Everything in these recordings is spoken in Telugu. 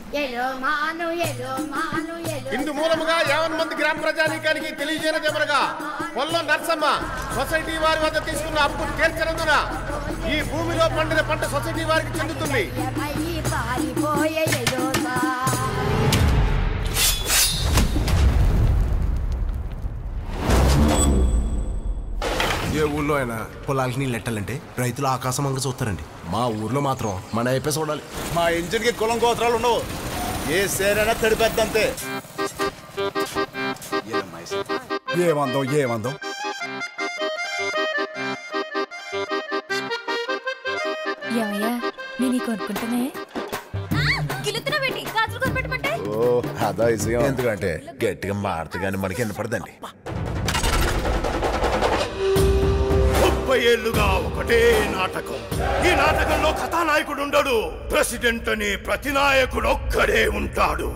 ఎలో మాను ఎలో మాను ఎలో ఇందు మూలముగా యావన్ మంది గ్రామ ప్రజానీకానికి తెలియజేయనదేమనగా పొల్లం నర్సమ్మ సొసైటీ వారి వద్ద తీసుకున్న అప్పు తీర్చనందున ఈ భూమిలో పండిన పంట సొసైటీ వారికి చెందుతుంది మయి పారిపోయే ఎలోసా ఏ ఊళ్ళో అయినా పొలాలకి నీళ్ళు ఎట్టాలంటే రైతులు ఆకాశం అంగ చూస్తారండి మా ఊర్లో మాత్రం మన అయిపోయి చూడాలి మా ఇంజిన్ కి కులం గోత్రాలు ఉండవు ఏ సేరైనా తడిపెద్దంతే ఏమందం ఏమందం ఏమయ్యా నేను ఈ కొనుక్కుంటానే గిలుతున్నా పెట్టి గాజులు కొనిపెట్టమంటే ఓ అదా ఇజయం ఎందుకంటే గట్టిగా మాడితే కానీ మనకి వినపడదండి ముప్పై ఏళ్లుగా ఒకటే నాటకం ఈ నాటకంలో కథానాయకుడు ఉండడు ప్రెసిడెంట్ అనే ప్రతి నాయకుడు ఒక్కడే ఉంటాడు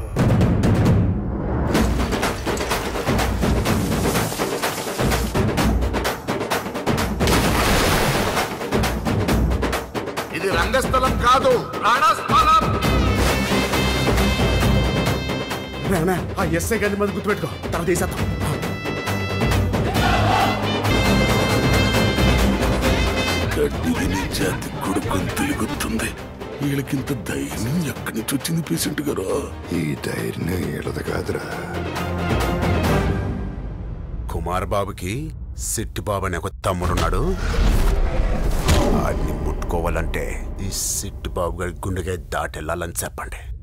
ఇది రంగస్థలం కాదు ప్రాణస్థలం ఆ ఎస్ఐ గారి మంది గుర్తుపెట్టుకో తర్వాత వేసేద్దాం గడ్డి తినే జాతి కొడుకుని తెలుగుతుంది వీళ్ళకింత ధైర్యం ఎక్కడి నుంచి వచ్చింది పేషెంట్ గారు ఈ ధైర్యం ఏడదు కాదురా కుమార్ బాబుకి సిట్టి బాబు అనే ఒక తమ్ముడున్నాడు వాడిని ముట్టుకోవాలంటే ఈ సిట్టి బాబు గారి గుండెగా దాటెళ్ళాలని చెప్పండి